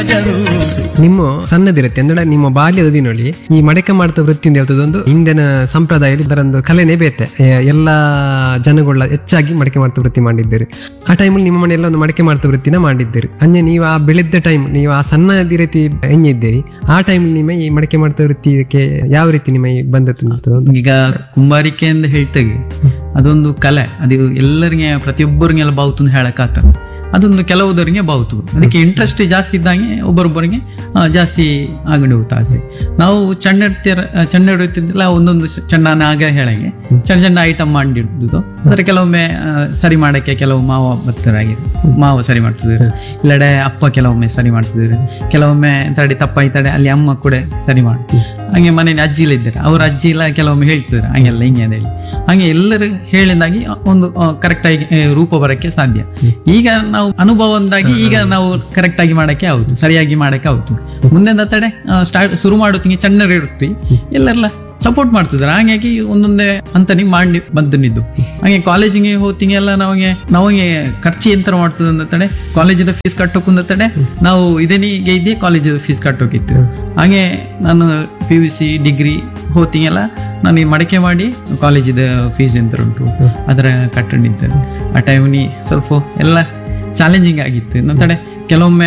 ನಿಮ್ಮ ಸಣ್ಣದಿರುತ್ತೆ ಅಂದ್ರೆ ನಿಮ್ಮ ಬಾಲ್ಯದ ದಿನoli ಈ ಮಡಕೆ ಮಾಡ್ತಾ ವೃತ್ತಿ ಅಂತ ಹೇಳ್ತದೊಂದು ಹಿಂದಿನ ಸಂಪ್ರದಾಯದಲ್ಲಿ ಇದರೊಂದು ಕಲೆನೇ ಬೇತೆ ಎ- ಎಲ್ಲಾ ಜನಗಳ ಹೆಚ್ಚಾಗಿ ಮಡಕೆ ಮಾಡ್ತಾ ವೃತ್ತಿ ಮಾಡಿದ್ದೀರಿ ಆ ಟೈಮಲ್ಲಿ ನಿಮ್ಮ ಮನೆಯಲ್ಲ ಒಂದು ಮಡಕೆ ಮಾಡ್ತಾ ವೃತ್ತಿನ ಮಾಡಿದ್ದೀರಿ ಅಂದ್ರೆ ನೀವು ಆ ಬೆಳೆದ ಟೈಮ್ ನೀವು ಆ ಸಣ್ಣದಿ ರೀತಿ ಹೆಂಗೆ ಇದ್ದೀರಿ ಆ ಟೈಮ್ ನಿಮ್ಮ ಈ ಮಡಕೆ ಮಾಡ್ತಾ ವೃತ್ತಿ ಇದಕ್ಕೆ ಯಾವ ರೀತಿ ನಿಮ್ಮ ಈ ಬಂದದ್ದು ಅಂತದೊಂದು ಈಗ ಕುಂಬಾರಿಕೆ ಅಂತ ಹೇಳ್ತೇವೆ ಅದೊಂದು ಕಲೆ ಅದು ಎಲ್ಲರಿಗೆ ಪ್ರತಿಯೊಬ್ಬರಿಗೆಲ್ಲ ಬಾವುತು ಅಂತ ಹೇಳಕ್ ಆಗ್ತದೆ ಅದೊಂದು ಕೆಲವುದರಿಗೆ ಬಾವುತು ಅದಕ್ಕೆ ಇಂಟ್ರೆಸ್ಟ್ ಜಾಸ್ತಿ ಇದ್ದಂಗೆ ಒಬ್ಬರೊಬ್ಬರಿಗೆ ಆ, ಜಾಸ್ತಿ ಆಗಂಡು ಊಟ ಆಸೆ ನಾವು ಚೆಂಡ ಇಡ್ತೀರ ಚೆಂಡ ಇಡುತ್ತಿದ್ದಿಲ್ಲ ಒಂದೊಂದು ಸ- ಚೆಂಡನ ಆಗ ಹೇಳಂಗೆ ಚೆಂದ ಚೆಂದ ಐಟಮ್ ಮಾಡಿಡುದು ಅಂದ್ರೆ ಕೆಲವೊಮ್ಮೆ ಆ, ಸರಿ ಮಾಡಕ್ಕೆ ಕೆಲವು ಮಾವ ಬರ್ತಾರಾಗಿರು ಮಾವ ಸರಿ ಮಾಡ್ತಿದ್ರು ಇಲ್ಲಡೆ ಅಪ್ಪ ಕೆಲವೊಮ್ಮೆ ಸರಿ ಮಾಡ್ತಿದ್ರು ಕೆಲವೊಮ್ಮೆ ತಡೆ ತಪ್ಪಾಯ್ತಡೆ ಅಲ್ಲಿ ಅಮ್ಮ ಕೂಡ ಸರಿ ಮಾಡ್ತಿದ್ರು ಹಂಗೆ ಮನೇಲಿ ಅಜ್ಜಿ ಎಲ್ಲ ಇದ್ದಾರೆ ಅವ್ರ ಅಜ್ಜಿ ಎಲ್ಲ ಕೆಲವೊಮ್ಮೆ ಹೇಳ್ತಿದ್ರು ಹಂಗೆಲ್ಲ ಹಿಂಗೆ ಅಂತ ಹೇಳಿ ಹಂಗೆ ಎಲ್ಲರೂ ಹೇಳಿದಾಗಿ ಒಂದು ಕರೆಕ್ಟ್ ಆಗಿ ಆ, ರೂಪ ಬರಕ್ಕೆ ಸಾಧ್ಯ ಈಗ ನಾವು ಅನುಭವದಿಂದಾಗಿ ಈಗ ನಾವು ಕರೆಕ್ಟ್ ಆಗಿ ಮಾಡಕ್ಕೆ ಆಗುದು ಸರಿಯಾಗಿ ಮಾಡಕ್ಕೆ ಆಗುದು ಮುಂದೆ ತಡೆ ಸ್ಟಾರ್ಟ್ ಶುರು ಮಾಡೋತ್ತಿಗೆ ಚೆನ್ನಾಗಿ ಇರುತ್ತಿ ಎಲ್ಲರೆಲ್ಲ ಸಪೋರ್ಟ್ ಮಾಡ್ತಿದ್ರು ಹಾಗಾಗಿ ಒಂದೊಂದೇ ಹಂತನಿಗೆ ಮಾಡಿ ಬಂದನಿದ್ದು ಹಾಗೆ ಕಾಲೇಜಿಗೆ ಹೋತಿಗೆ ಎಲ್ಲ ನಮಗೆ ನಮಗೆ ಖರ್ಚು ಎಂತರ ಮಾಡ್ತದೆ ಅಂದ ತಡೆ ಕಾಲೇಜಿದ ಫೀಸ್ ಕಟ್ಟೋಕುಂದ ತಡೆ ನಾವು ಇದನಿಗೆ ಇದ್ದೇ ಕಾಲೇಜಿದ ಫೀಸ್ ಕಟ್ಟೋಕಿತ್ತು ಹಾಗೆ ನಾನು ಪಿ ಯು ಸಿ ಡಿಗ್ರಿ ಹೋತಿಗೆಲ್ಲ ನಾನು ಈ ಮಡಕೆ ಮಾಡಿ ಕಾಲೇಜಿದ ಫೀಸ್ ಎಂತ ಉಂಟು ಅದರ ಕಟ್ಟಣಿದ್ದೆ ಆ ಟೈಮ್ನಿ ಸ್ವಲ್ಪ ಎಲ್ಲ ಚಾಲೆಂಜಿಂಗ್ ಆಗಿತ್ತು ನಂತಡೆ ಕೆಲವೊಮ್ಮೆ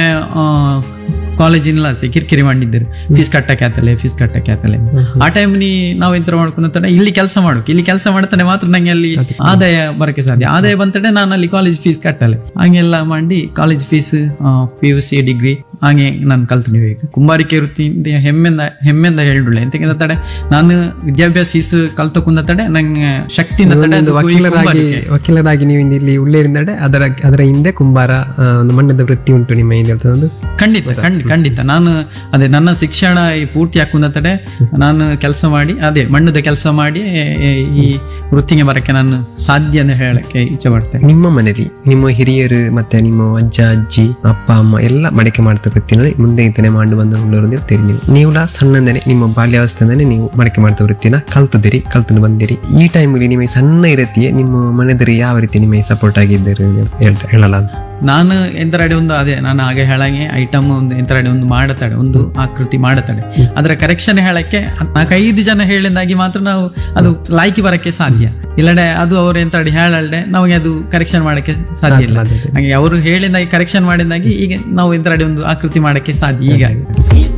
ಕಾಲೇಜಿನೆಲ್ಲ ಸೆ ಕಿರಿಕಿರಿ ಮಾಡಿದ್ದರು ಫೀಸ್ ಕಟ್ಟಕ್ಕೆ ಆತಲೆ ಫೀಸ್ ಕಟ್ಟಕ್ಕೆ ಆತಲೆ ಆ ಟೈಮ್ ನೀ ನಾವು ಎಂತ ಮಾಡ್ಕೊಂಡ ಇಲ್ಲಿ ಕೆಲಸ ಮಾಡೋಕೆ ಇಲ್ಲಿ ಕೆಲಸ ಮಾಡ್ತಾನೆ ಮಾತ್ರ ನಂಗೆ ಅಲ್ಲಿ ಆದಾಯ ಬರಕ್ಕೆ ಸಾಧ್ಯ ಆದಾಯ ಬಂತಡೆ ನಾನು ಅಲ್ಲಿ ಕಾಲೇಜ್ ಫೀಸ್ ಕಟ್ಟಲೆ ಹಂಗೆಲ್ಲ ಮಾಡಿ college fees P U C degree ಹಾಗೆ ನಾನು ಕಲ್ತು ಈಗ ಕುಂಬಾರಿಕೆ ವೃತ್ತಿ ಹೆಮ್ಮೆಂದ ಹೆಮ್ಮೆಂದ ಹೇಳುಳ್ಳೆ ಎಂತ ತಡೆ ನಾನು ವಿದ್ಯಾಭ್ಯಾಸ ಈಸು ಕಲ್ತಕ್ಕಂದ ತಡೆ ನಂಗೆ ಶಕ್ತಿಯಿಂದ ತಡೆ ಒಂದು ಅದು ಈ ವಕೀಲರಾಗಿ ಕುಂಬಾರಿಕೆ. ವಕೀಲರಾಗಿ ನೀವು ಇಂದು ಇಲ್ಲಿ ಉಳ್ಳೇರಿಂದಡೆ ಅದರ ಅದರ ಹಿಂದೆ ಕುಂಬಾರ ಆ, ಒಂದು ಮಣ್ಣದ ವೃತ್ತಿ ಉಂಟು ನಿಮ್ಮ ಹಿಂದೆ ಹೇಳ್ತದೊಂದು ಖಂಡಿತ ಖಂಡಿತ ಖಂಡಿತ ನಾನು ಅದೇ ನನ್ನ ಶಿಕ್ಷಣ ಈ ಪೂರ್ತಿ ಹಾಕುಂದ ತಡೆ ನಾನು ಕೆಲಸ ಮಾಡಿ ಅದೇ ಮಣ್ಣದ ಕೆಲಸ ಮಾಡಿ ಏ, ಈ ವೃತ್ತಿಗೆ ಬರಕ್ಕೆ ನಾನು ಸಾಧ್ಯ ಅಂತ ಹೇಳಕ್ಕೆ ಇಚ್ಛೆ ಪಡ್ತೇನೆ ನಿಮ್ಮ ಮನೇಲಿ ನಿಮ್ಮ ಹಿರಿಯರು ಮತ್ತೆ ನಿಮ್ಮ ಅಜ್ಜ ಅಜ್ಜಿ ಅಪ್ಪ ಅಮ್ಮ ಎಲ್ಲ ಮಡಕೆ ಮಾಡ್ತಾ ವೃತ್ತಿನ ಮುಂದೆ ಇಂತಾನೆ ಮಾಡಿ ಬಂದು ಉಳ್ಳವರು ಇರ್ತೀರಿ ನೀವು ನೀವು ಸಣ್ಣಂದನೆ ನಿಮ್ಮ ಬಾಲ್ಯಾವಸ್ಥೆಯಿಂದನೇ ನೀವು ಮಡಕೆ ಮಾಡ್ತಾ ವೃತ್ತಿನ ಕಲ್ತಿದ್ದೀರಿ ಕಲ್ತು ಬಂದಿರಿ ಈ ಟೈಮಲ್ಲಿ ನಿಮಗೆ ಸಣ್ಣ ಇರತ್ತಿಯೇ ನಿಮ್ಮ ಮನೆದರಿ ಯಾವ ರೀತಿ ನಿಮಗೆ ಸಪೋರ್ಟ್ ಆಗಿದ್ದೀರಿ ಅಂತ ಹೇಳ್ತಾ ಹೇಳಲ್ಲ ಅಂತ ನಾನು ಎಂತರಡೆ ಒಂದು ಅದೇ ನಾನು ಹಾಗೆ ಹೇಳಂಗೆ ಐಟಮ್ ಒಂದು ಎಂತರಡೆ ಒಂದು ಮಾಡತಾಡೆ ಒಂದು ಆಕೃತಿ ಮಾಡತಾಡೆ ಅದರ ಕರೆಕ್ಷನ್ ಹೇಳಕ್ಕೆ ನಾಲ್ಕೈದು ಜನ ಹೇಳಿದಾಗಿ ಮಾತ್ರ ನಾವು ಅದು ಲಾಯ್ಕಿ ಬರಕ್ಕೆ ಸಾಧ್ಯ ಇಲ್ಲಡೆ ಅದು ಅವ್ರು ಎಂತರಡೆ ಹೇಳಲ್ಡೆ ನಮಗೆ ಅದು ಕರೆಕ್ಷನ್ ಮಾಡಕ್ಕೆ ಸಾಧ್ಯ ಇಲ್ಲ ಅದೇ, ಅದೇ. ಹಾಗೆ ಅವರು ಹೇಳಿದಾಗಿ ಕರೆಕ್ಷನ್ ಮಾಡಿದಾಗಿ ಈಗ ನಾವು ಎಂತರಡೆ ಒಂದು ಆಕೃತಿ ಮಾಡಕ್ಕೆ ಸಾಧ್ಯ ಈಗ